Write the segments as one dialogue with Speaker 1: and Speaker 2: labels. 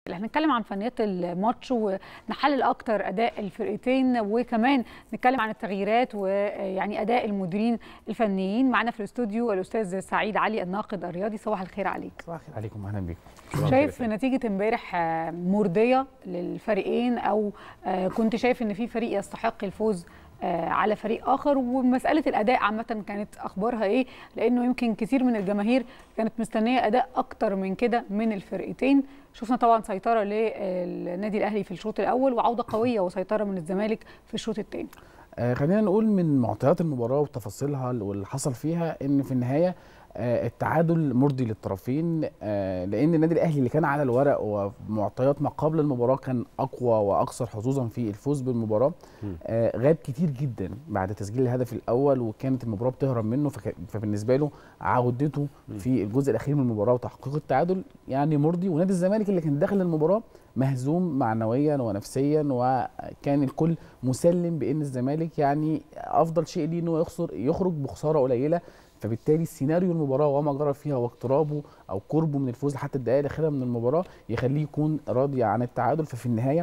Speaker 1: هنتكلم عن فنيات الماتش ونحلل اكتر اداء الفرقتين وكمان نتكلم عن التغييرات ويعني اداء المديرين الفنيين معنا في الاستوديو الاستاذ سعيد علي الناقد الرياضي صباح الخير عليك
Speaker 2: صباح الخير عليكم اهلا بيكم
Speaker 1: شايف نتيجه امبارح مرضيه للفريقين او كنت شايف ان في فريق يستحق الفوز على فريق اخر ومساله الاداء عامه كانت اخبارها ايه لانه يمكن كثير من الجماهير كانت مستنيه اداء اكتر من كده من الفرقتين شفنا طبعا سيطره للنادي الاهلي في الشوط الاول وعوده قويه وسيطره من الزمالك في الشوط الثاني
Speaker 2: آه خلينا نقول من معطيات المباراه وتفاصيلها واللي حصل فيها ان في النهايه آه التعادل مرضي للطرفين آه لان النادي الاهلي اللي كان على الورق ومعطيات ما قبل المباراه كان اقوى واكثر حظوظا في الفوز بالمباراه آه غاب كتير جدا بعد تسجيل الهدف الاول وكانت المباراه بتهرب منه فبالنسبه له عودته في الجزء الاخير من المباراه وتحقيق التعادل يعني مرضي ونادي الزمالك اللي كان داخل المباراه مهزوم معنويا ونفسيا وكان الكل مسلم بان الزمالك يعني افضل شيء ليه انه يخسر يخرج بخساره قليله فبالتالي سيناريو المباراه وما جرى فيها واقترابه او قربه من الفوز لحتى الدقائق الاخيره من المباراه يخليه يكون راضي عن التعادل ففي النهايه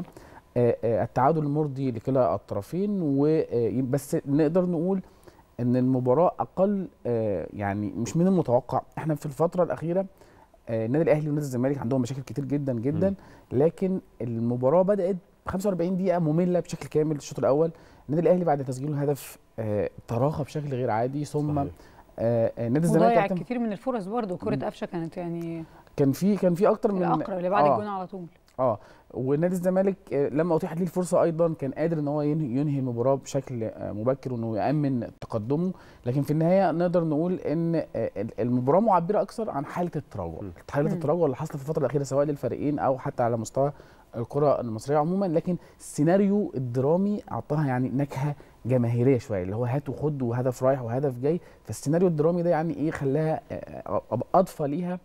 Speaker 2: التعادل مرضي لكلا الطرفين وبس نقدر نقول ان المباراه اقل يعني مش من المتوقع احنا في الفتره الاخيره النادي الاهلي ونادي الزمالك عندهم مشاكل كتير جدا جدا م. لكن المباراه بدات ب 45 دقيقه ممله بشكل كامل الشوط الاول النادي الاهلي بعد تسجيل الهدف تراخى بشكل غير عادي ثم
Speaker 1: صحيح. آه نادي الزمالك ضيع كتير من الفرص برضه كره قفشه كانت يعني
Speaker 2: كان في كان في اكتر من
Speaker 1: الاقرب اللي بعد آه الجون على طول
Speaker 2: اه ونادي الزمالك لما اتيحت ليه الفرصه ايضا كان قادر ان هو ينهي, ينهي المباراه بشكل مبكر وانه يامن تقدمه لكن في النهايه نقدر نقول ان المباراه معبره اكثر عن حاله التراجع حاله التراجع اللي حصلت في الفتره الاخيره سواء للفريقين او حتى على مستوى الكره المصريه عموما لكن السيناريو الدرامي اعطاها يعني نكهه جماهيريه شويه اللي هو هات وخد وهدف رايح وهدف جاي فالسيناريو الدرامي ده يعني ايه خلاها اضفى ليها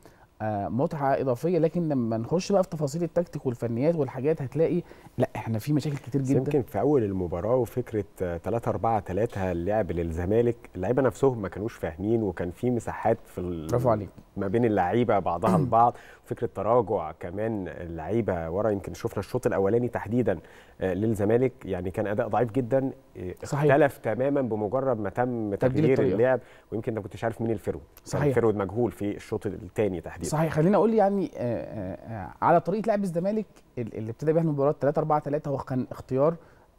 Speaker 2: متعه اضافيه لكن لما نخش بقى في تفاصيل التكتيك والفنيات والحاجات هتلاقي لا احنا في مشاكل كتير جدا
Speaker 3: يمكن في اول المباراه وفكره 3 4 3 اللعب للزمالك اللعيبه نفسهم ما كانوش فاهمين وكان في مساحات في
Speaker 2: برافو عليك
Speaker 3: ما بين اللعيبه بعضها البعض فكره تراجع كمان اللعيبه ورا يمكن شفنا الشوط الاولاني تحديدا للزمالك يعني كان اداء ضعيف جدا
Speaker 2: صحيح.
Speaker 3: اختلف تماما بمجرد ما تم تغيير اللعب ويمكن انت ما كنتش عارف مين الفرود
Speaker 2: صحيح
Speaker 3: الفرود مجهول في الشوط الثاني تحديدا
Speaker 2: صحيح خليني اقول يعني آآ آآ على طريقه لعب الزمالك اللي ابتدى بيها المباراه 3 4 3 هو كان اختيار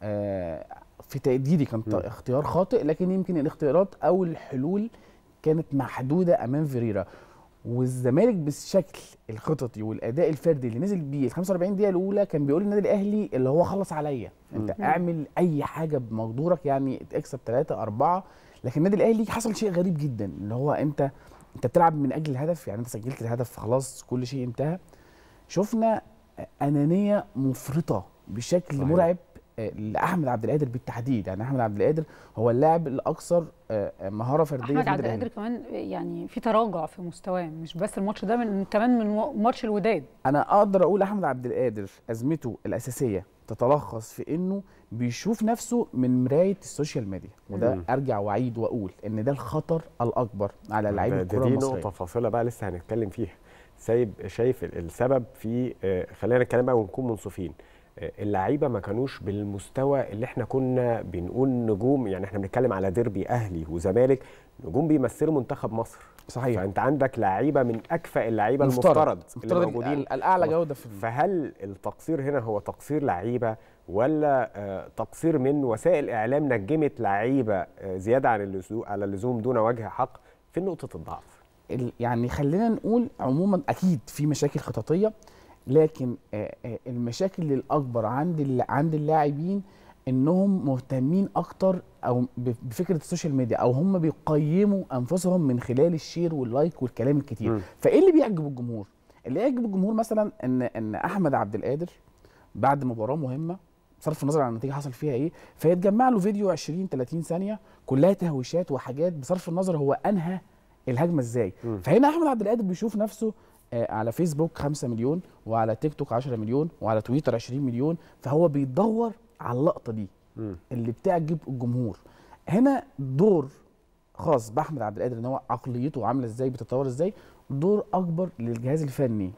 Speaker 2: في تقديري كان م. اختيار خاطئ لكن يمكن الاختيارات او الحلول كانت محدوده امام فيريرا والزمالك بالشكل الخططي والاداء الفردي اللي نزل بيه ال 45 دقيقه الاولى كان بيقول للنادي الاهلي اللي هو خلص عليا انت م. اعمل اي حاجه بمقدورك يعني اكسب 3 4 لكن النادي الاهلي حصل شيء غريب جدا اللي هو انت انت بتلعب من اجل الهدف يعني انت سجلت الهدف خلاص كل شيء انتهى شفنا انانيه مفرطه بشكل صحيح. مرعب لاحمد عبد القادر بالتحديد يعني احمد عبد القادر هو اللاعب الاكثر مهاره فرديه
Speaker 1: احمد عبد القادر كمان يعني في تراجع في مستواه مش بس الماتش ده من كمان من ماتش الوداد
Speaker 2: انا اقدر اقول احمد عبد القادر ازمته الاساسيه تتلخص في انه بيشوف نفسه من مرايه السوشيال ميديا وده مم. ارجع واعيد واقول ان ده الخطر الاكبر على لعيبه الكره المصريه
Speaker 3: دي نقطه فاصله بقى لسه هنتكلم فيها سايب شايف السبب في خلينا نتكلم بقى ونكون منصفين اللعيبه ما كانوش بالمستوى اللي احنا كنا بنقول نجوم يعني احنا بنتكلم على ديربي اهلي وزمالك نجوم بيمثلوا منتخب مصر
Speaker 2: صحيح
Speaker 3: فانت عندك لعيبه من اكفأ اللعيبه المفترض,
Speaker 2: المفترض اللي موجودين
Speaker 3: الاعلى جوده في فهل التقصير هنا هو تقصير لعيبه ولا آه تقصير من وسائل اعلام نجمت لعيبه آه زياده عن اللزوم على اللزوم دون وجه حق في نقطه الضعف
Speaker 2: يعني خلينا نقول عموما اكيد في مشاكل خططيه لكن المشاكل الاكبر عند عند اللاعبين انهم مهتمين اكتر او بفكره السوشيال ميديا او هم بيقيموا انفسهم من خلال الشير واللايك والكلام الكتير م. فايه اللي بيعجب الجمهور اللي يعجب الجمهور مثلا ان ان احمد عبد القادر بعد مباراه مهمه بصرف النظر عن النتيجه حصل فيها ايه فيتجمع له فيديو 20 30 ثانيه كلها تهويشات وحاجات بصرف النظر هو انهى الهجمه ازاي م. فهنا احمد عبد القادر بيشوف نفسه على فيسبوك 5 مليون وعلى تيك توك 10 مليون وعلى تويتر 20 مليون فهو بيدور على اللقطه دي م. اللي بتعجب الجمهور هنا دور خاص باحمد عبد القادر ان هو عقليته عامله ازاي بتتطور ازاي دور اكبر للجهاز الفني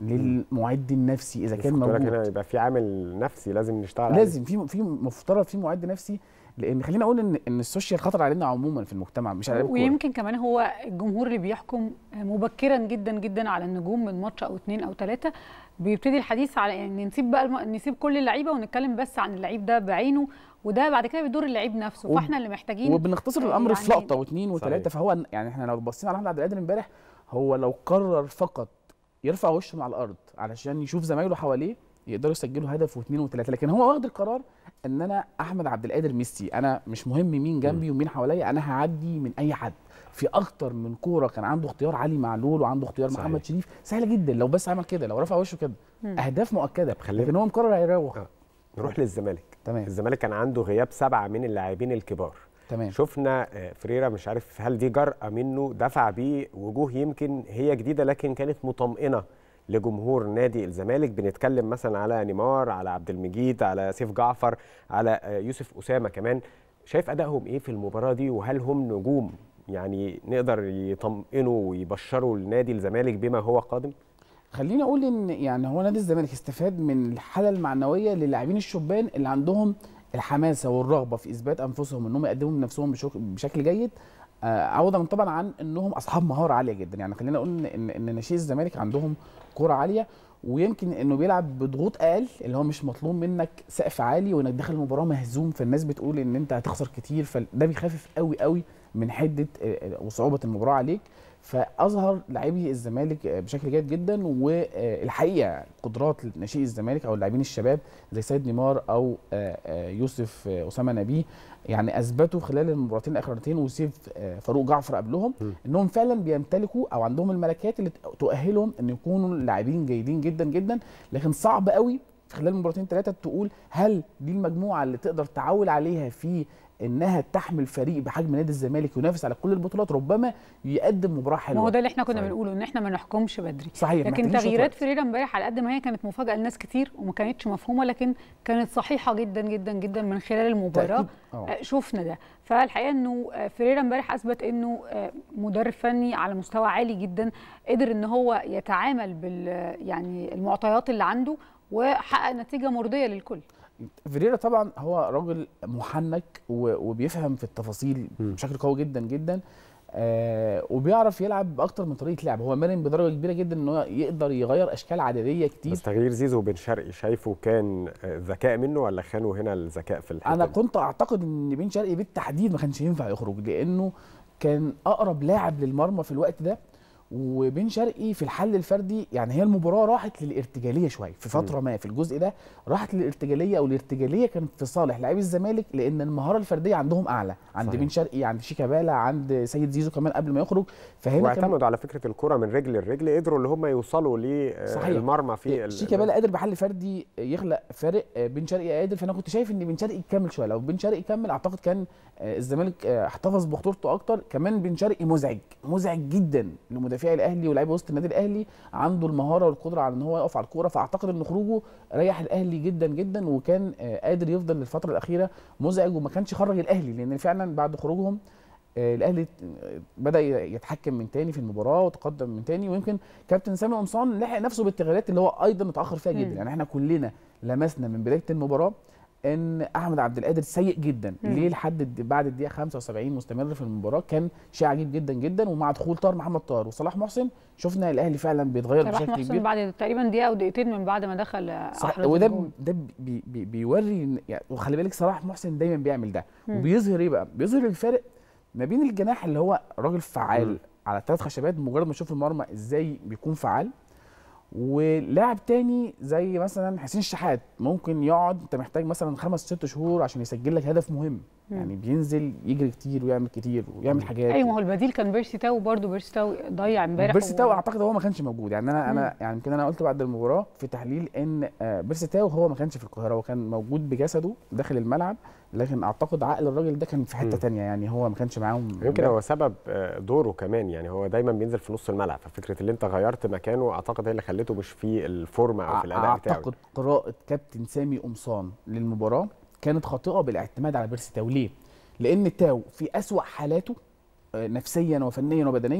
Speaker 2: للمعد النفسي اذا
Speaker 3: بس
Speaker 2: كان
Speaker 3: خد بالك
Speaker 2: موجود
Speaker 3: هنا يبقى في عامل نفسي لازم نشتغل عليه.
Speaker 2: لازم في في مفترض في معد نفسي لان خلينا اقول ان ان السوشيال خطر علينا عموما في المجتمع مش على لعيب الكورة.
Speaker 1: ويمكن كمان هو الجمهور اللي بيحكم مبكرا جدا جدا على النجوم من ماتش او اتنين او ثلاثه بيبتدي الحديث على يعني نسيب بقى الم... نسيب كل اللعيبه ونتكلم بس عن اللعيب ده بعينه وده بعد كده بيدور اللعيب نفسه
Speaker 2: وب-
Speaker 1: فاحنا اللي محتاجين
Speaker 2: وبنختصر الامر في
Speaker 1: يعني-
Speaker 2: لقطه واثنين
Speaker 3: صحيح.
Speaker 2: وثلاثه فهو يعني احنا لو بصينا على احمد عبد القادر امبارح هو لو قرر فقط يرفع وشه من على الارض علشان يشوف زمايله حواليه يقدروا يسجلوا هدف واثنين وثلاثه لكن هو واخد القرار ان انا احمد عبد القادر ميسي انا مش مهم مين جنبي ومين حواليا انا هعدي من اي حد في اكتر من كوره كان عنده اختيار علي معلول وعنده اختيار
Speaker 3: صحيح.
Speaker 2: محمد شريف سهله جدا لو بس عمل كده لو رفع وشه كده
Speaker 1: مم.
Speaker 2: اهداف مؤكده
Speaker 3: خلينا-
Speaker 2: لكن هو مقرر هيراوغ
Speaker 3: آه. نروح للزمالك
Speaker 2: تمام
Speaker 3: الزمالك كان عنده غياب سبعه من اللاعبين الكبار
Speaker 2: تمام
Speaker 3: شفنا آه، فريرا مش عارف هل دي جرأة منه دفع بيه وجوه يمكن هي جديدة لكن كانت مطمئنة لجمهور نادي الزمالك بنتكلم مثلا على نيمار على عبد المجيد على سيف جعفر على آه، يوسف أسامة كمان شايف أدائهم إيه في المباراة دي وهل هم نجوم يعني نقدر يطمئنوا ويبشروا النادي الزمالك بما هو قادم
Speaker 2: خليني اقول ان يعني هو نادي الزمالك استفاد من الحاله المعنويه للاعبين الشبان اللي عندهم الحماسه والرغبه في اثبات انفسهم انهم يقدموا من نفسهم بشك- بشكل جيد آه، عوضا طبعا عن انهم اصحاب مهاره عاليه جدا يعني خلينا نقول ان ان, إن ناشئي الزمالك عندهم كوره عاليه ويمكن انه بيلعب بضغوط اقل اللي هو مش مطلوب منك سقف عالي وانك داخل المباراه مهزوم فالناس بتقول ان انت هتخسر كتير فده بيخفف قوي قوي من حده آه، آه، وصعوبه المباراه عليك فاظهر لاعبي الزمالك آه، بشكل جيد جدا والحقيقه قدرات ناشئي الزمالك او اللاعبين الشباب زي سيد نيمار او آه، آه، يوسف آه، اسامه نبيه يعني اثبتوا خلال المباراتين الاخرانيتين وسيف آه، فاروق جعفر قبلهم
Speaker 3: م.
Speaker 2: انهم فعلا بيمتلكوا او عندهم الملكات اللي تؤهلهم ان يكونوا لاعبين جيدين جدا جدا لكن صعب قوي في خلال مباراتين ثلاثه تقول هل دي المجموعه اللي تقدر تعول عليها في انها تحمل فريق بحجم نادي الزمالك ينافس على كل البطولات ربما يقدم مباراه
Speaker 1: ما
Speaker 2: حلوه
Speaker 1: هو ده اللي احنا كنا
Speaker 3: صحيح.
Speaker 1: بنقوله ان احنا ما نحكمش بدري
Speaker 2: صحيح
Speaker 1: لكن
Speaker 2: محتاجين شوية
Speaker 1: تغييرات
Speaker 2: وقت.
Speaker 1: فريرا امبارح على قد ما هي كانت مفاجاه لناس كتير وما كانتش مفهومه لكن كانت صحيحه جدا جدا جدا من خلال المباراه
Speaker 2: تأكيد. آه.
Speaker 1: آه، شفنا ده فالحقيقه انه آه، فريرا امبارح اثبت انه آه، مدرب فني على مستوى عالي جدا قدر ان هو يتعامل بال يعني المعطيات اللي عنده وحقق نتيجه مرضيه للكل
Speaker 2: فيريرا طبعا هو راجل محنك و- وبيفهم في التفاصيل
Speaker 3: م.
Speaker 2: بشكل قوي جدا جدا آه وبيعرف يلعب باكتر من طريقه لعب هو مرن بدرجه كبيره جدا ان هو يقدر يغير اشكال عدديه كتير
Speaker 3: بس تغيير زيزو بن شرقي شايفه كان آه، ذكاء منه ولا خانوا هنا الذكاء في الحتة
Speaker 2: انا
Speaker 3: دي؟
Speaker 2: كنت اعتقد ان بن شرقي بالتحديد ما كانش ينفع يخرج لانه كان اقرب لاعب للمرمى في الوقت ده وبن شرقي في الحل الفردي يعني هي المباراه راحت للارتجاليه شويه في فتره ما في الجزء ده راحت للارتجاليه والارتجاليه كانت في صالح لاعبي الزمالك لان المهاره الفرديه عندهم اعلى عند
Speaker 3: صحيح.
Speaker 2: بن شرقي عند شيكابالا عند سيد زيزو كمان قبل ما يخرج فهنا كان
Speaker 3: واعتمدوا على فكره الكره من رجل لرجل قدروا اللي هم يوصلوا
Speaker 2: صحيح.
Speaker 3: للمرمى في ال-
Speaker 2: شيكابالا قادر بحل فردي يخلق فارق آه، بن شرقي قادر فانا كنت شايف ان بن شرقي يكمل شويه لو بن شرقي يكمل اعتقد كان آه، الزمالك آه، احتفظ بخطورته اكتر كمان بن شرقي مزعج مزعج جدا لمدافعي الاهلي ولاعيبه وسط النادي الاهلي عنده المهاره والقدره على ان هو يقف على الكوره فاعتقد ان خروجه ريح الاهلي جدا جدا وكان آه، قادر يفضل للفتره الاخيره مزعج وما كانش خرج الاهلي لان فعلا بعد خروجهم آه، الاهلي آه، بدا ي- يتحكم من تاني في المباراه وتقدم من تاني ويمكن كابتن سامي قمصان لحق نفسه بالتغييرات اللي هو ايضا اتاخر فيها جدا
Speaker 1: مم.
Speaker 2: يعني احنا كلنا لمسنا من بدايه المباراه ان احمد عبد القادر سيء جدا
Speaker 1: مم.
Speaker 2: ليه لحد الد- بعد الدقيقه 75 مستمر في المباراه كان شيء عجيب جدا جدا ومع دخول طاهر محمد طاهر وصلاح محسن شفنا الاهلي فعلا بيتغير
Speaker 1: صلاح
Speaker 2: بشكل
Speaker 1: محسن
Speaker 2: كبير
Speaker 1: بعد تقريبا دقيقه او دقيقتين من بعد ما دخل آه،
Speaker 2: صح
Speaker 1: أحرز
Speaker 2: وده
Speaker 1: الجول.
Speaker 2: ده بي بي بيوري إن- يعني وخلي بالك صلاح محسن دايما بيعمل ده
Speaker 1: مم.
Speaker 2: وبيظهر ايه بقى بيظهر الفارق ما بين الجناح اللي هو راجل فعال
Speaker 3: مم.
Speaker 2: على ثلاث خشبات مجرد ما يشوف المرمى ازاي بيكون فعال ولاعب تاني زي مثلا حسين الشحات ممكن يقعد انت محتاج مثلا خمس ست شهور عشان يسجل لك هدف مهم
Speaker 1: مم.
Speaker 2: يعني بينزل يجري كتير ويعمل كتير ويعمل حاجات
Speaker 1: ايوه ما هو البديل كان بيرسي تاو برضه بيرسي تاو ضيع امبارح
Speaker 2: بيرسي
Speaker 1: و-
Speaker 2: تاو اعتقد هو ما كانش موجود يعني انا انا
Speaker 1: مم.
Speaker 2: يعني يمكن انا قلت بعد المباراه في تحليل ان آه، بيرسي تاو هو ما كانش في القاهره هو كان موجود بجسده داخل الملعب لكن اعتقد عقل الراجل ده كان في حته
Speaker 3: مم.
Speaker 2: تانية يعني هو ما كانش معاهم
Speaker 3: يمكن هو سبب آه، دوره كمان يعني هو دايما بينزل في نص الملعب ففكره اللي انت غيرت مكانه اعتقد هي اللي خليته مش في الفورمه او في الاداء بتاعه
Speaker 2: اعتقد قراءه كابتن سامي قمصان للمباراه كانت خاطئه بالاعتماد على بيرسي تاو ليه؟ لان تاو في اسوا حالاته آه، نفسيا وفنيا وبدنيا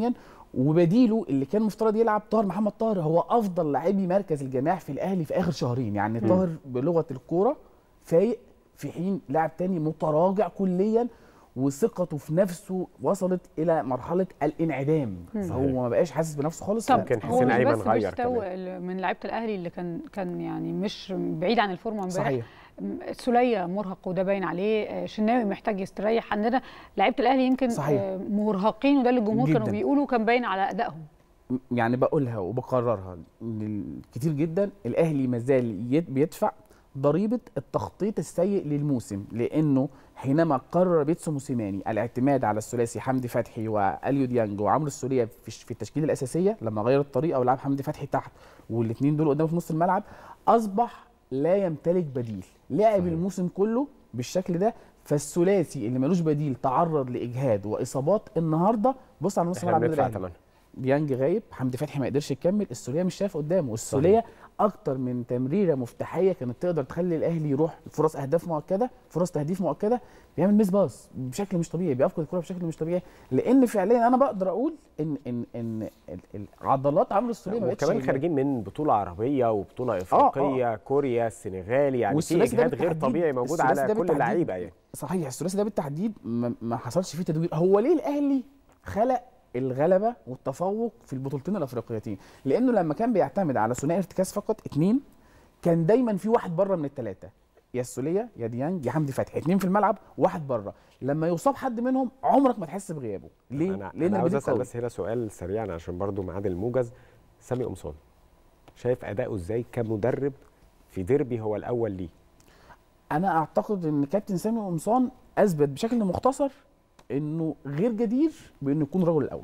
Speaker 2: وبديله اللي كان مفترض يلعب طاهر محمد طاهر هو افضل لاعبي مركز الجناح في الاهلي في اخر شهرين يعني طاهر بلغه الكوره فايق في حين لاعب تاني متراجع كليا وثقته في نفسه وصلت الى مرحله الانعدام فهو ما بقاش حاسس بنفسه خالص
Speaker 1: طب
Speaker 3: ممكن
Speaker 1: هو
Speaker 3: حسين
Speaker 1: مش
Speaker 3: أيمن
Speaker 1: بس
Speaker 3: غير
Speaker 1: مستوى
Speaker 3: كمان.
Speaker 1: ال- من لعيبه الاهلي اللي كان كان يعني مش بعيد عن الفورمه امبارح
Speaker 2: صحيح
Speaker 1: م- سوليه مرهق وده باين عليه آه، شناوي محتاج يستريح عندنا لعيبه الاهلي يمكن
Speaker 2: صحيح.
Speaker 1: آه، مرهقين وده اللي الجمهور كانوا
Speaker 2: جداً.
Speaker 1: بيقولوا كان باين على ادائهم
Speaker 2: يعني بقولها وبكررها إن كتير جدا الاهلي مازال يد- بيدفع ضريبه التخطيط السيء للموسم لانه حينما قرر بيتسو موسيماني الاعتماد على الثلاثي حمدي فتحي واليو ديانج وعمرو السوليه في في التشكيله الاساسيه لما غير الطريقه ولعب حمدي فتحي تحت والاثنين دول قدامه في نص الملعب اصبح لا يمتلك بديل لعب
Speaker 3: صحيح.
Speaker 2: الموسم كله بالشكل ده فالثلاثي اللي ملوش بديل تعرض لاجهاد واصابات النهارده بص على نص
Speaker 3: احنا
Speaker 2: ملعب
Speaker 3: بندفع
Speaker 2: النادي الأهلي.
Speaker 3: ثمنها
Speaker 2: ديانج غايب حمدي فتحي ما قدرش يكمل السوليه مش شايف قدامه والسوليه اكتر من تمريره مفتاحيه كانت تقدر تخلي الاهلي يروح فرص اهداف مؤكده فرص تهديف مؤكده بيعمل ميس باص بشكل مش طبيعي بيفقد الكره بشكل مش طبيعي لان فعليا انا بقدر اقول ان ان ان ال- ال- عضلات عمرو السوليه ما بقتش
Speaker 3: وكمان
Speaker 2: شايلاه.
Speaker 3: خارجين من بطوله عربيه وبطوله افريقيه كوريا السنغال يعني في
Speaker 2: والثلاثي ده
Speaker 3: اجهاد غير
Speaker 2: بالتحديد-
Speaker 3: طبيعي موجود
Speaker 2: الثلاثي
Speaker 3: على
Speaker 2: ده
Speaker 3: كل
Speaker 2: بالتحديد
Speaker 3: اللعيبه يعني
Speaker 2: صحيح الثلاثي ده بالتحديد ما, ما حصلش فيه تدوير هو ليه الاهلي خلق الغلبه والتفوق في البطولتين الافريقيتين لانه لما كان بيعتمد على ثنائي ارتكاز فقط اتنين كان دايما في واحد بره من الثلاثه يا السوليه يا ديانج يا حمدي فتحي اتنين في الملعب واحد بره لما يصاب حد منهم عمرك ما تحس بغيابه ليه
Speaker 3: انا,
Speaker 2: لان
Speaker 3: أنا عاوز
Speaker 2: البديل
Speaker 3: اسال
Speaker 2: قوي.
Speaker 3: بس هنا سؤال سريعا عشان برضو ميعاد الموجز سامي قمصان شايف اداؤه ازاي كمدرب في ديربي هو الاول ليه
Speaker 2: انا اعتقد ان كابتن سامي قمصان اثبت بشكل مختصر انه غير جدير بانه يكون الرجل الاول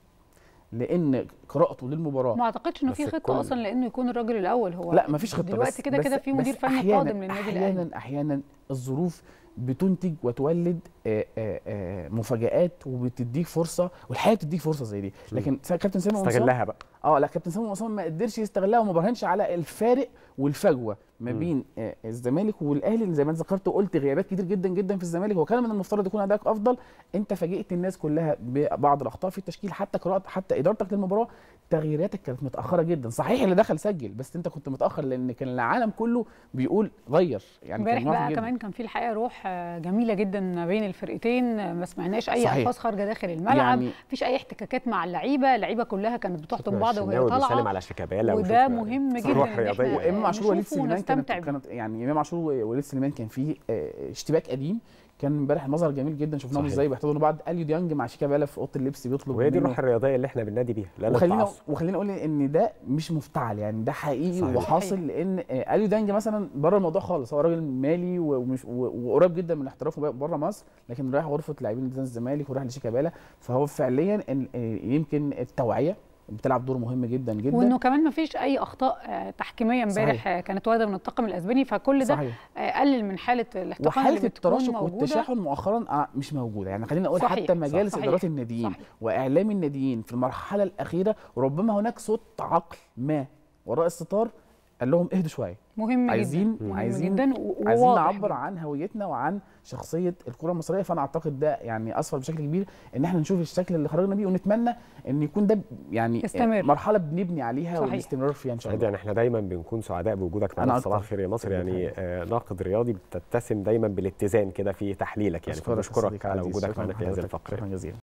Speaker 2: لان قراءته للمباراه
Speaker 1: ما اعتقدش انه
Speaker 3: بس
Speaker 1: في خطه
Speaker 3: الكل-
Speaker 1: اصلا لانه يكون الراجل الاول هو
Speaker 2: لا مفيش خطه
Speaker 1: دلوقتي
Speaker 2: بس
Speaker 1: كده
Speaker 2: بس
Speaker 1: كده في مدير
Speaker 2: بس
Speaker 1: فني
Speaker 2: أحياناً
Speaker 1: قادم للنادي الاهلي
Speaker 2: احيانا احيانا الظروف بتنتج وتولد آه، آه، آه، مفاجآت وبتديك فرصه والحياه بتديك فرصه زي دي لكن سا- كابتن سامي قمصان
Speaker 3: استغلها بقى
Speaker 2: اه لا كابتن سامي قمصان ما قدرش يستغلها وما برهنش على الفارق والفجوه ما
Speaker 3: مم.
Speaker 2: بين آه، الزمالك والاهلي اللي زي ما انت ذكرت وقلت غيابات كتير جدا جدا في الزمالك وكان من المفترض يكون ادائك افضل انت فاجئت الناس كلها ببعض الاخطاء في التشكيل حتى قراءه حتى ادارتك للمباراه تغييراتك كانت متاخره جدا صحيح اللي دخل سجل بس انت كنت متاخر لان كان العالم كله بيقول غير يعني
Speaker 1: امبارح
Speaker 2: كان واضح
Speaker 1: بقى
Speaker 2: جداً.
Speaker 1: كمان كان في الحقيقه روح آه، جميله جدا ما بين الفرقتين آه، ما سمعناش اي
Speaker 2: صحيح.
Speaker 1: الفاظ خارجه داخل الملعب
Speaker 2: يعني
Speaker 1: مفيش اي احتكاكات مع اللعيبه اللعيبه كلها كانت بتحضن بعض وهي
Speaker 3: الشناوي بيسلم
Speaker 1: طالعه
Speaker 3: على شيكابالا
Speaker 1: وده
Speaker 3: وشوف-
Speaker 1: مهم
Speaker 3: في
Speaker 1: جدا
Speaker 3: روح
Speaker 1: إن
Speaker 3: رياضيه
Speaker 1: إحنا-
Speaker 3: يعني.
Speaker 2: وامام عاشور ووليد
Speaker 1: نشوفه
Speaker 2: سليمان كانت
Speaker 1: ونستمتع بيه.
Speaker 2: كانت يعني امام عاشور ووليد سليمان كان فيه آه، اشتباك قديم كان امبارح المظهر جميل جدا شفناهم
Speaker 3: صحيح.
Speaker 2: ازاي بيحتضنوا بعض اليو ديانج مع شيكابالا في اوضه اللبس بيطلب
Speaker 3: وهي دي
Speaker 2: منه-
Speaker 3: الروح الرياضيه اللي احنا بننادي بيها لا
Speaker 2: وخلينا
Speaker 3: للتعصب
Speaker 2: وخلينا اقول ان ده مش مفتعل يعني ده حقيقي
Speaker 3: صحيح.
Speaker 2: وحاصل لان آه، اليو دانج مثلا بره الموضوع خالص هو راجل مالي ومش و- وقريب جدا من احترافه بره مصر لكن رايح غرفه لاعبين نادي الزمالك وراح لشيكابالا فهو فعليا إن- آه، يمكن التوعيه بتلعب دور مهم جدا جدا
Speaker 1: وانه كمان ما فيش اي اخطاء آه، تحكيميه امبارح
Speaker 2: صحيح.
Speaker 1: آه، كانت وارده من الطاقم الاسباني فكل ده
Speaker 2: صحيح
Speaker 1: آه، قلل من حاله الاحتقان
Speaker 2: وحاله
Speaker 1: اللي بتكون
Speaker 2: التراشق
Speaker 1: موجوده
Speaker 2: والتشاحن مؤخرا آه، مش موجوده يعني خلينا نقول
Speaker 1: صحيح،
Speaker 2: حتى مجالس
Speaker 1: صحيح،
Speaker 2: ادارات الناديين
Speaker 1: صحيح.
Speaker 2: واعلام الناديين في المرحله الاخيره وربما هناك صوت عقل ما وراء الستار قال لهم اهدوا شويه
Speaker 1: مهم
Speaker 2: عايزين
Speaker 1: جدا مهم
Speaker 2: عايزين
Speaker 1: جدا و-
Speaker 2: عايزين
Speaker 1: وواضح
Speaker 2: نعبر
Speaker 1: جداً.
Speaker 2: عن هويتنا وعن شخصيه الكره المصريه فانا اعتقد ده يعني اسفر بشكل كبير ان احنا نشوف الشكل اللي خرجنا بيه ونتمنى ان يكون ده يعني
Speaker 1: يستمر.
Speaker 2: مرحله بنبني عليها
Speaker 1: صحيح.
Speaker 2: والاستمرار فيها ان شاء
Speaker 3: سعيد
Speaker 2: الله
Speaker 3: يعني احنا دايما بنكون سعداء بوجودك
Speaker 2: أنا
Speaker 3: معانا في
Speaker 2: أكتر.
Speaker 3: صباح الخير يا مصر يعني آه، ناقد رياضي بتتسم دايما بالاتزان كده في تحليلك يعني
Speaker 2: أشكرك يا
Speaker 3: فبشكرك
Speaker 2: صديقي
Speaker 3: على
Speaker 2: عزيز.
Speaker 3: وجودك
Speaker 2: شكراً
Speaker 3: معانا في هذه
Speaker 2: لحضرتك.
Speaker 3: الفقره
Speaker 2: شكرا جزيلا